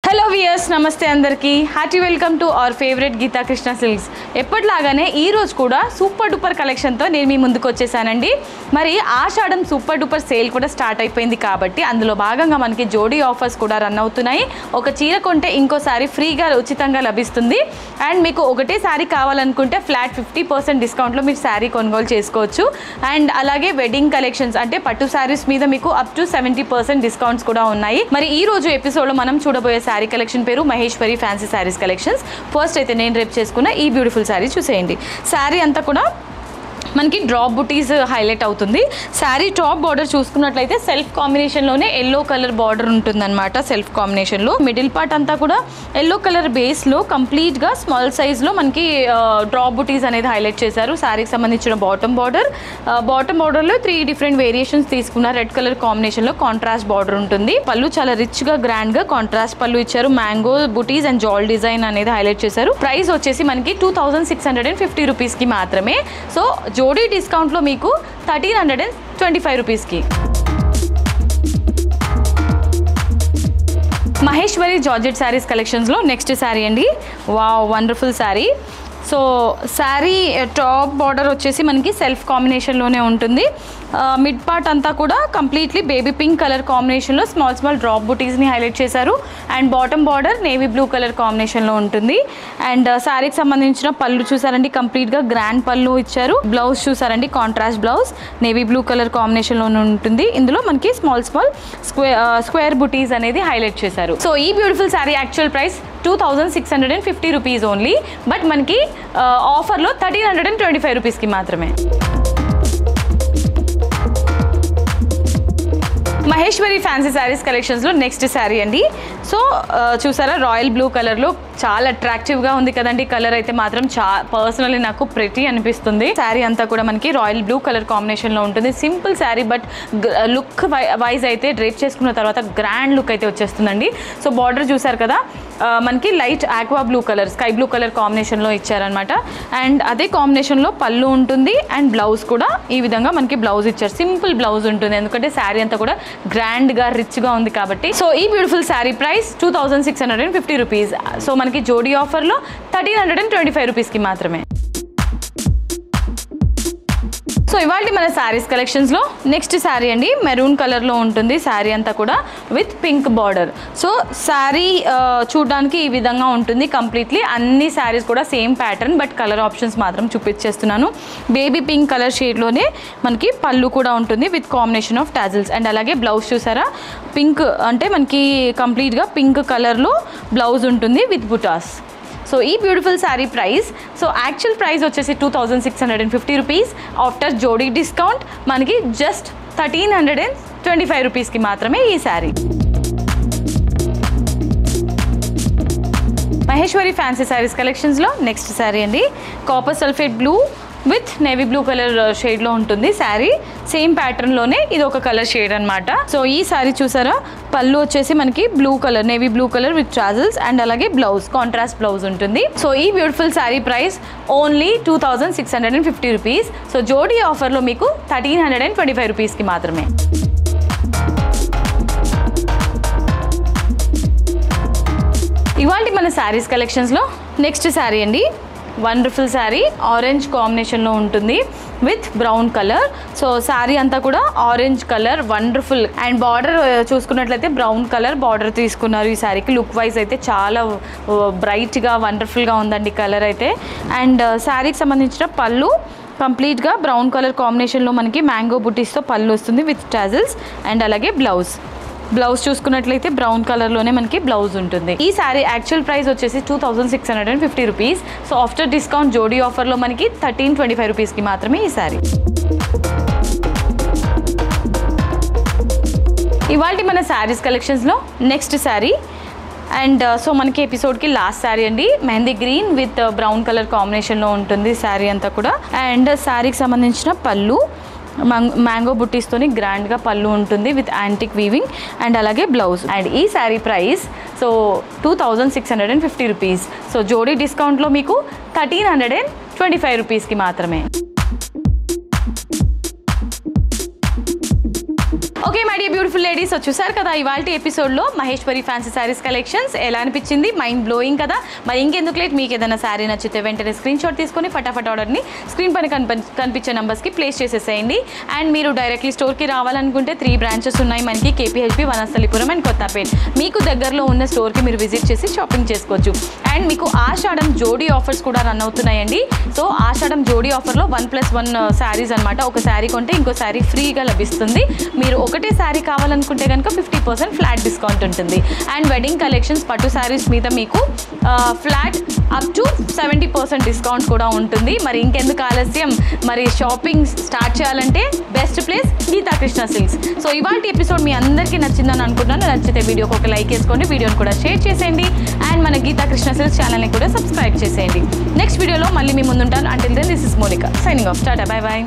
hello viewers నమస్తే అందరికీ hearty welcome to our favourite Geetha Krishna silks ఎప్పటిలాగానే ఈ రోజు కూడా సూపర్ డూపర్ కలెక్షన్తో నేను మీ ముందుకు వచ్చేసానండి మరి ఆషాఢం సూపర్ డూపర్ సేల్ కూడా స్టార్ట్ అయిపోయింది కాబట్టి అందులో భాగంగా మనకి జోడీ ఆఫర్స్ కూడా రన్ అవుతున్నాయి ఒక చీర కొంటే ఇంకోసారి ఫ్రీగా ఉచితంగా లభిస్తుంది అండ్ మీకు ఒకటే శారీ కావాలనుకుంటే ఫ్లాట్ ఫిఫ్టీ పర్సెంట్ డిస్కౌంట్లో మీరు శారీ కొనుగోలు చేసుకోవచ్చు అండ్ అలాగే వెడ్డింగ్ కలెక్షన్స్ అంటే పట్టు శారీస్ మీద మీకు up to seventy percent discounts కూడా ఉన్నాయి మరి ఈ రోజు ఎపిసోడ్లో మనం చూడబోయే శారీ కలెక్షన్ పేరు Maheshwari fancy saris collections first అయితే నేను రేపు చేసుకున్న ఈ బ్యూటిఫుల్ శారీ చూసేయండి శారీ అంతా కూడా మనకి డ్రాప్ బుటీస్ హైలైట్ అవుతుంది శారీ టాప్ బార్డర్ చూసుకున్నట్లయితే సెల్ఫ్ కాంబినేషన్లోనే ఎల్లో కలర్ బార్డర్ ఉంటుందన్నమాట సెల్ఫ్ కాంబినేషన్లో మిడిల్ పార్ట్ అంతా కూడా ఎల్లో కలర్ బేస్లో కంప్లీట్గా స్మాల్ సైజ్లో మనకి డ్రాప్ బుటీస్ అనేది హైలైట్ చేశారు శారీకి సంబంధించిన బాటమ్ బార్డర్ బాటమ్ బార్డర్లో త్రీ డిఫరెంట్ వేరియేషన్స్ తీసుకున్న రెడ్ కలర్ కాంబినేషన్లో కాంట్రాస్ట్ బార్డర్ ఉంటుంది పళ్ళు చాలా రిచ్గా గ్రాండ్గా కాంట్రాస్ట్ పళ్ళు ఇచ్చారు మ్యాంగో బుటీస్ అండ్ జాల్ డిజైన్ అనేది హైలైట్ చేశారు ప్రైస్ వచ్చేసి మనకి two thousand six hundred and fifty రూపీస్కి మాత్రమే సో జోడీ డిస్కౌంట్లో మీకు thirteen hundred and twenty five రూపీస్కి మహేశ్వరి జార్జెట్ శారీస్ కలెక్షన్స్లో నెక్స్ట్ శారీ అండి wow wonderful sari so sari top border వచ్చేసి మనకి సెల్ఫ్ కాంబినేషన్లోనే ఉంటుంది మిడ్ పార్ట్ అంతా కూడా కంప్లీట్లీ బేబీ పింక్ కలర్ కాంబినేషన్లో స్మాల్ స్మాల్ డ్రాప్ బుటీస్ని హైలైట్ చేశారు and bottom border navy blue colour కాంబినేషన్లో ఉంటుంది అండ్ శారీకి సంబంధించిన పళ్ళు చూసారండి కంప్లీట్గా గ్రాండ్ పళ్ళు ఇచ్చారు బ్లౌజ్ చూసారండి contrast blouse navy blue colour కాంబినేషన్లో ఉంటుంది ఇందులో మనకి స్మాల్ స్మాల్ స్క్వేర్ స్క్వేర్ బుటీస్ అనేది హైలైట్ చేశారు సో ఈ beautiful sari actual price two thousand six hundred and fifty rupees only but మనకి ఆఫర్లో thirteen hundred and twenty five రూపీస్కి మాత్రమే మహేశ్వరి ఫ్యాన్సీ శారీస్ కలెక్షన్స్లో నెక్స్ట్ శారీ అండి సో ఆ, చూసారా రాయల్ బ్లూ కలర్లో చాలా అట్రాక్టివ్గా ఉంది కదండి కలర్ అయితే మాత్రం చా పర్సనల్లీ నాకు ప్రెటీ అనిపిస్తుంది శారీ అంతా కూడా మనకి రాయల్ బ్లూ కలర్ కాంబినేషన్లో ఉంటుంది simple sari but look wise అయితే డ్రేప్ చేసుకున్న తర్వాత గ్రాండ్ లుక్ అయితే వచ్చేస్తుందండి సో బార్డర్ చూసారు కదా ఆ, మనకి light aqua blue colour sky blue colour కాంబినేషన్లో ఇచ్చారనమాట అండ్ అదే కాంబినేషన్లో పళ్ళు ఉంటుంది అండ్ బ్లౌజ్ కూడా ఈ విధంగా మనకి బ్లౌజ్ ఇచ్చారు సింపుల్ బ్లౌజ్ ఉంటుంది ఎందుకంటే శారీ అంతా కూడా గ్రాండ్గా రిచ్గా ఉంది కాబట్టి సో ఈ beautiful sari price two thousand six hundred and fifty rupees so మనకి జోడీ ఆఫర్లో thirteen hundred and twenty five రూపీస్కి మాత్రమే సో ఇవాళ మన శారీస్ కలెక్షన్స్లో నెక్స్ట్ శారీ అండి మెరూన్ కలర్లో ఉంటుంది శారీ అంతా కూడా with pink border so sari చూడడానికి ఈ విధంగా ఉంటుంది కంప్లీట్లీ అన్ని శారీస్ కూడా same pattern but colour options మాత్రం చూపించేస్తున్నాను బేబీ పింక్ కలర్ షేడ్లోనే మనకి పళ్ళు కూడా ఉంటుంది with combination of tassels and అలాగే బ్లౌజ్ చూసారా పింక్ అంటే మనకి కంప్లీట్గా పింక్ కలర్లో బ్లౌజ్ ఉంటుంది విత్ బుటాస్ సో ఈ beautiful sari price so actual price వచ్చేసి two thousand six hundred and fifty rupees after జోడీ డిస్కౌంట్ మనకి just thirteen hundred and twenty five రూపీస్కి మాత్రమే ఈ శారీ మహేశ్వరి ఫ్యాన్సీ శారీస్ కలెక్షన్స్లో నెక్స్ట్ శారీ అండి copper sulphate blue with navy blue colour షేడ్లో ఉంటుంది శారీ సేమ్ ప్యాటర్న్లోనే ఇది ఒక కలర్ షేడ్ అనమాట సో ఈ శారీ చూసారా పళ్ళు వచ్చేసి మనకి blue colour navy blue colour with tassels and అలాగే బ్లౌజ్ కాంట్రాస్ట్ బ్లౌజ్ ఉంటుంది సో ఈ beautiful sari price only two thousand six hundred and fifty rupees so జోడీ ఆఫర్లో మీకు thirteen hundred and twenty five రూపీస్కి మాత్రమే ఇవాళ మన శారీస్ కలెక్షన్స్లో నెక్స్ట్ శారీ అండి వండర్ఫుల్ శారీ ఆరెంజ్ కాంబినేషన్లో ఉంటుంది with brown colour so sari అంతా కూడా orange colour wonderful and border చూసుకున్నట్లయితే బ్రౌన్ కలర్ బార్డర్ తీసుకున్నారు ఈ శారీకి లుక్ వైజ్ అయితే చాలా బ్రైట్గా వండర్ఫుల్గా ఉందండి కలర్ అయితే అండ్ శారీకి సంబంధించిన పళ్ళు కంప్లీట్గా బ్రౌన్ కలర్ కాంబినేషన్లో మనకి మ్యాంగో బుటీస్తో పళ్ళు వస్తుంది విత్ టాజిల్స్ అండ్ అలాగే బ్లౌజ్ బ్లౌజ్ చూసుకున్నట్లయితే బ్రౌన్ కలర్లోనే మనకి బ్లౌజ్ ఉంటుంది ఈ శారీ యాక్చువల్ ప్రైస్ వచ్చేసి two thousand six hundred and fifty rupees so after discount జోడీ ఆఫర్లో మనకి థర్టీన్ ట్వంటీ ఫైవ్ రూపీస్కి మాత్రమే ఈ శారీ ఇవాళ మన శారీస్ కలెక్షన్స్లో నెక్స్ట్ శారీ అండ్ సో మనకి ఎపిసోడ్కి లాస్ట్ శారీ అండి mehndi green with brown colour కాంబినేషన్లో ఉంటుంది శారీ అంతా కూడా అండ్ శారీకి సంబంధించిన పళ్ళు మ్యాంగో బుట్టీస్తోని గ్రాండ్గా పళ్ళు ఉంటుంది విత్ యాంటిక్ వీవింగ్ అండ్ అలాగే బ్లౌజ్ అండ్ ఈ sari price so two thousand six hundred and fifty rupees so జోడీ డిస్కౌంట్లో మీకు thirteen hundred and twenty five రూపీస్కి మాత్రమే okay my dear beautiful ladies చూసారు కదా ఇవాళ ఎపిసోడ్లో మహేశ్వరి ఫ్యాన్సీ శారీస్ కలెక్షన్స్ ఎలా అనిపించింది మైండ్ బ్లోయింగ్ కదా మరి ఇంకెందుకు లేట్ మీకు ఏదైనా శారీ నచ్చితే వెంటనే స్క్రీన్ షాట్ తీసుకొని ఫటాఫట్ ఆర్డర్ని స్క్రీన్ పైన కనిపి కనిపించే నెంబర్స్కి ప్లేస్ చేసేసేయండి అండ్ మీరు డైరెక్ట్లీ స్టోర్కి రావాలనుకుంటే త్రీ బ్రాంచెస్ ఉన్నాయి మనకి కేపీహెచ్పి వనస్థలిపురం అండ్ కొత్తపేట్ మీకు దగ్గరలో ఉన్న స్టోర్కి మీరు విజిట్ చేసి షాపింగ్ చేసుకోవచ్చు అండ్ మీకు ఆషాఢం జోడీ ఆఫర్స్ కూడా రన్ అవుతున్నాయండి సో ఆషాఢం జోడీ ఆఫర్లో వన్ ప్లస్ వన్ శారీస్ అనమాట ఒక శారీ కొంటే ఇంకో శారీ ఫ్రీగా లభిస్తుంది మీరు ఒకటే శారీ కావాలనుకుంటే కనుక ఫిఫ్టీ పర్సెంట్ ఫ్లాట్ డిస్కౌంట్ ఉంటుంది అండ్ వెడ్డింగ్ కలెక్షన్స్ పట్టు శారీస్ మీద మీకు flat up to seventy percent discount కూడా ఉంటుంది మరి ఇంకెందుకు ఆలస్యం మరి షాపింగ్ స్టార్ట్ చేయాలంటే best place Geetha Krishna silks so ఇవాళ ఎపిసోడ్ మీ అందరికీ నచ్చిందని అనుకుంటున్నాను నచ్చితే వీడియోకి ఒక లైక్ వేసుకోండి వీడియోని కూడా షేర్ చేసేయండి అండ్ మన గీతా కృష్ణ సిల్క్స్ ఛానల్ని కూడా సబ్స్క్రైబ్ చేసేయండి నెక్స్ట్ వీడియోలో మళ్ళీ మీ ముందుంటాను until then this is Monica signing off tata bye bye